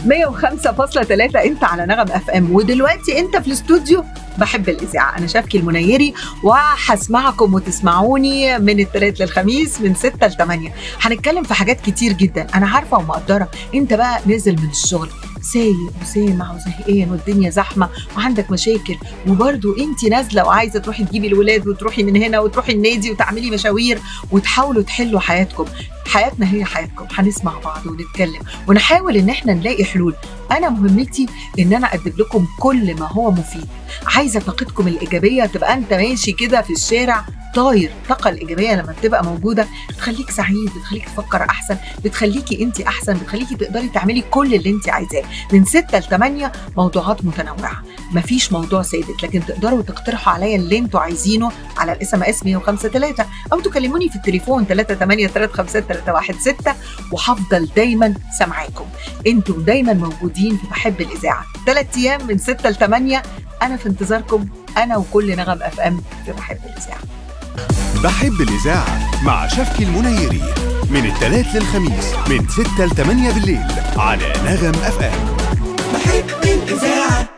105.3 انت على نغم اف ام ودلوقتي انت في الاستوديو بحب الاذاعه انا شافكي المنيري وهسمعكم وتسمعوني من الثلاث للخميس من 6 ل 8 هنتكلم في حاجات كتير جدا انا عارفه ومقدره انت بقى نازل من الشغل سايق وسامع وزهقان والدنيا زحمه وعندك مشاكل وبرده انت نازله وعايزه تروحي تجيبي الولاد وتروحي من هنا وتروحي النادي وتعملي مشاوير وتحاولوا تحلوا حياتكم حياتنا هي حياتكم هنسمع بعض ونتكلم ونحاول ان احنا نلاقي حلول انا مهمتي ان انا اقدم لكم كل ما هو مفيد عايزه طاقتكم الايجابيه تبقى انت ماشي كده في الشارع طاير الطاقة الإيجابية لما بتبقى موجودة بتخليك سعيد بتخليك تفكر أحسن بتخليكي أنت أحسن بتخليكي تقدري تعملي كل اللي أنت عايزاه من 6 ل 8 موضوعات متنوعة مفيش موضوع ثابت لكن تقدروا تقترحوا عليا اللي أنتوا عايزينه على الاس ام اس 1053 أو تكلموني في التليفون 38353 وهفضل دايما سامعاكم أنتوا دايما موجودين في بحب الإذاعة ثلاث أيام من 6 ل 8 أنا في انتظاركم أنا وكل نغم أف أم في بحب الإذاعة بحب الإذاعة مع شفكي المنيري من الثلاث للخميس من 6 ل 8 بالليل على نغم أف أم بحب الإذاعة